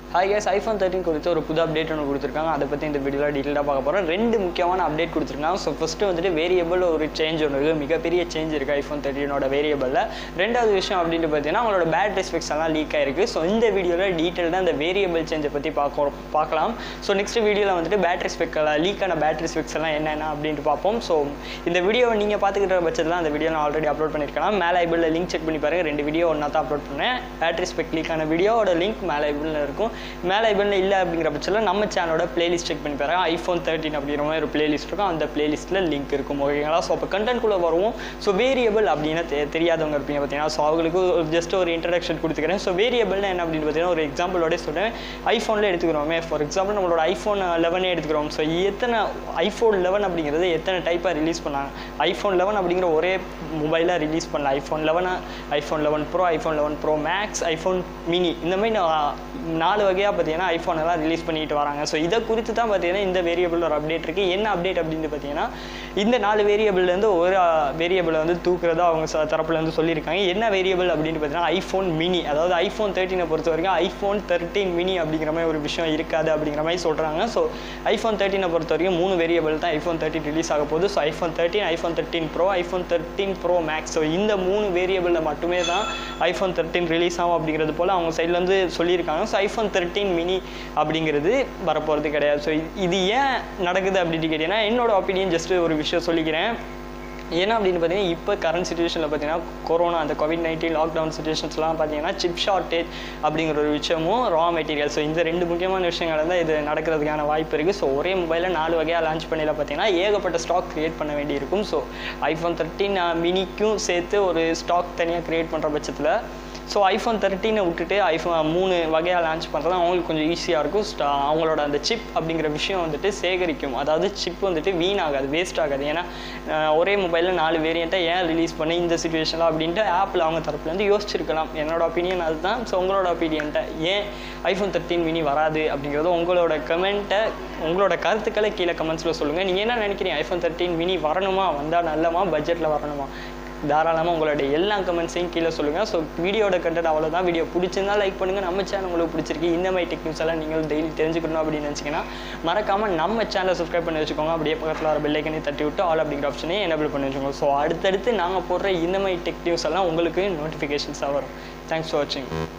hi guys iPhone thirteen குறித்து ஒரு புது அப்டேட் ஒன்று கொடுத்துருக்காங்க அதை பற்றி இந்த வீடியோவில் டீட்டெயிலாக பார்க்க போகிறோம் ரெண்டு முக்கியமான அப்டேட் கொடுத்துருக்காங்க ஸோ ஃபஸ்ட்டு வந்துட்டு வேரியபிள் ஒரு சேஞ்ச் ஒன்று இருக்குது மிகப்பெரிய சேஞ்ச் இருக்குது ஐஃபோன் தேர்ட்டினோட வேரியபிளில் ரெண்டாவது விஷயம் அப்படின்ட்டு பார்த்தீங்கன்னா அவங்களோட பேட்டரி ஸ்பெக்ஸ் எல்லாம் லீக் ஆயிருக்கு ஸோ இந்த வீடியோவில் டீட்டெயில்டாக இந்த வேரியபிள் சேஞ்சை பற்றி பார்க்க பார்க்கலாம் ஸோ நெக்ஸ்ட் வீடியோவில் வந்துட்டு பேட்டரி ஸ்பெக் லீக் ஆன பேட்டரி ஸ்பெக்ஸ் எல்லாம் என்னென்ன அப்படின்ட்டு பார்ப்போம் ஸோ இந்த வீடியோவை நீங்கள் பார்த்துக்கிற பட்சத்தில் அந்த வீடியோ நான் ஆல்ரெடி அப்லோட் பண்ணியிருக்கலாம் மேலே ஐபிளில் லிங்க் செக் பண்ணி பாருங்கள் ரெண்டு வீடியோ ஒன்றா தான் அப்லோட் பண்ணேன் பேட்டரி ஸ்பெக் லீக் ஆன வீடியோவோட லிங்க் மேலே ஐபிளில் இருக்கும் மேலே ஐபிளில் இல்லை அப்படிங்கிற பட்சத்தில் நம்ம சேனலோட பிளேலிஸ்ட் செக் பண்ணி பாருங்க ஐஃபோன் தேர்ட்டின் அப்படிங்கிற மாதிரி ஒரு பிளேலிஸ்ட் இருக்கும் அந்த பிளேலிஸ்ட்டில் லிங்க் இருக்கும் ஓகேங்களா ஸோ அப்போ கண்டென்ட்குள்ளே வருவோம் ஸோ வேரியபிள் அப்படின்னு தெ- தெரியாதவங்க இருப்பீங்க பார்த்தீங்கன்னா ஸோ அவங்களுக்கு ஜஸ்ட் ஒரு இன்ட்ரடக்ஷன் கொடுத்துக்கிறேன் ஸோ வேரியபிள்னா என்ன அப்படின்னு பார்த்தீங்கன்னா ஒரு எக்ஸாம்பிளோட சொல்கிறேன் ஐஃபோனில் எடுத்துக்கிறோமே ஃபார் எக்ஸாம்பிள் நம்மளோட ஐஃபோன் லெவனே எடுத்துக்கிறோம் ஸோ எத்தனை ஐஃபோன் லெவன் அப்படிங்கிறது எத்தனை டைப்பாக ரிலீஸ் பண்ணாங்க ஐஃபோன் லெவன் அப்படிங்கிற ஒரே மொபைலாக ரிலீஸ் பண்ணல iPhone eleven iPhone eleven pro iPhone eleven pro maths iPhone mini இந்த மாதிரி நா- நாலு வகையாக பார்த்தீங்கன்னா ஐஃபோன் எல்லாம் ரிலீஸ் பண்ணிட்டு வராங்க ஸோ இதை குறித்து தான் பார்த்தீங்கன்னா இந்த வேரியபிள் ஒரு அப்டேட் இருக்குது என்ன அப்டேட் அப்படின்னு பார்த்தீங்கன்னா இந்த நாலு வேரியபிள்லேருந்து ஒரு வேரியபிளை வந்து தூக்குறதா அவங்க ச- தரப்புலேருந்து சொல்லியிருக்காங்க என்ன வேரியபிள் அப்படின்னு பார்த்தீங்கன்னா ஐஃபோன் மினி அதாவது ஐஃபோன் தேர்ட்டினை பொறுத்த வரைக்கும் ஐஃபோன் தேர்ட்டின் மினி அப்படிங்கிற மாதிரி ஒரு விஷயம் இருக்காது அப்படிங்கிற மாதிரி சொல்கிறாங்க ஸோ ஐஃபோன் தேர்ட்டினை பொறுத்த வரைக்கும் மூணு வேரியபிள் தான் ஐஃபோன் தேர்ட்டின் ரிலீஸ் ஆக போகுது so iPhone thirteen iPhone thirteen bro iPhone thirteen bro maths so இந்த மூணு வேரியபிளில் மட்டுமே தான் ஐஃபோன் தேர்ட்டின் ரிலீஸ் ஆகும் அப்படிங்கிறது போல் அவங்க சைட்லேருந்து சொல்லியிருக்காங்க ஸோ ஐஃபோன் தேர்ட்டின் மினி அப்படிங்கிறது வரப்போகிறது கிடையாது ஸோ இது ஏன் நடக்குது அப்படின்னு கேட்டிங்கன்னா என்னோட ஒப்பீனியன் ஜஸ்ட் ஒரு விஷயம் சொல்லிக்கிறேன் ஏன்னா அப்படின்னு பார்த்தீங்கன்னா இப்போ கரண்ட் சுச்சுவேஷனில் பார்த்தீங்கன்னா கொரோனா அந்த கோவிட் நைன்டீன் லாக்டவுன் சுச்சுவேஷன்ஸ்லாம் பார்த்தீங்கன்னா சிப் ஷார்ட்டேஜ் அப்படிங்கிற ஒரு விஷயமும் ரா மெட்டீரியல் ஸோ இந்த ரெண்டு முக்கியமான விஷயங்கள் தான் இது நடக்கிறதுக்கான வாய்ப்பு இருக்குது ஸோ ஒரே மொபைலில் நாலு வகையாக லான்ச் பண்ணியில் பார்த்தீங்கன்னா ஏகப்பட்ட ஸ்டாக் க்ரியேட் பண்ண வேண்டியிருக்கும் ஸோ ஐஃபோன் தேர்ட்டின் மினிக்கும் சேர்த்து ஒரு ஸ்டாக் தனியாக க்ரியேட் பண்ணுற பட்சத்தில் ஸோ ஐஃபோன் தேர்ட்டினை விட்டுட்டு ஐஃபோன் மூணு வகையாக லான்ச் பண்ணுறது அவங்களுக்கு கொஞ்சம் ஈஸியாக இருக்கும் ஸ்டா- அவங்களோட அந்த சிப் அப்படிங்கிற விஷயம் வந்துட்டு சேகரிக்கும் அதாவது சிப் வந்துட்டு வீணாகாது வேஸ்ட் ஆகாது ஏன்னா அஹ், ஒரே மொபைலில் நாலு வேரியண்ட்டை ஏன் ரிலீஸ் பண்ணி இந்த சுச்சுவேஷனில் அப்படின்ட்டு ஆப்பிள் அவங்க தரப்புலேருந்து யோசிச்சிருக்கலாம் என்னோட ஒப்பீனியன் அதுதான் ஸோ உங்களோட ஒப்பீனியன்ட்டை ஏன் ஐஃபோன் தேர்ட்டின் மினி வராது அப்படிங்கிறது உங்களோட கமெண்ட்டை உங்களோட கருத்துக்களை கீழே கமெண்ட்ஸில் சொல்லுங்கள் நீங்கள் என்ன நினைக்கிறீங்க ஐஃபோன் தேர்ட்டின் மினி வரணுமா வந்தால் நல்லமா பட்ஜெட்டில் வரணுமா தாராளமாக உங்களுடைய எல்லா கமெண்ட்ஸையும் கீழே சொல்லுங்கள் ஸோ வீடியோட கண்டென்ட் அவ்வளோதான் வீடியோ பிடிச்சிருந்தா லைக் பண்ணுங்கள் நம்ம சேனல் உங்களுக்கு பிடிச்சிருக்கு இந்த மாதிரி டெக்னிக்ஸ் எல்லாம் நீங்கள் டெய்லி தெரிஞ்சுக்கணும் அப்படின்னு நினச்சிங்கன்னா மறக்காமல் நம்ம சேனலை சப்ஸ்கிரைப் பண்ணி வச்சுக்கோங்க அப்படியே பக்கத்தில் வர பெல்லைக்கனே தட்டி விட்டு ஆல் அப்படிங்கிற ஆப்ஷனையும் எனபிள் பண்ணி வச்சுக்கோங்க ஸோ அடுத்தடுத்து நாங்கள் போடுற இந்த மாதிரி டெக் நியூஸ் எல்லாம் உங்களுக்கு நோட்டிஃபிகேஷன்ஸாக வரும் தேங்க்ஸ் ஃபார் வாட்சிங்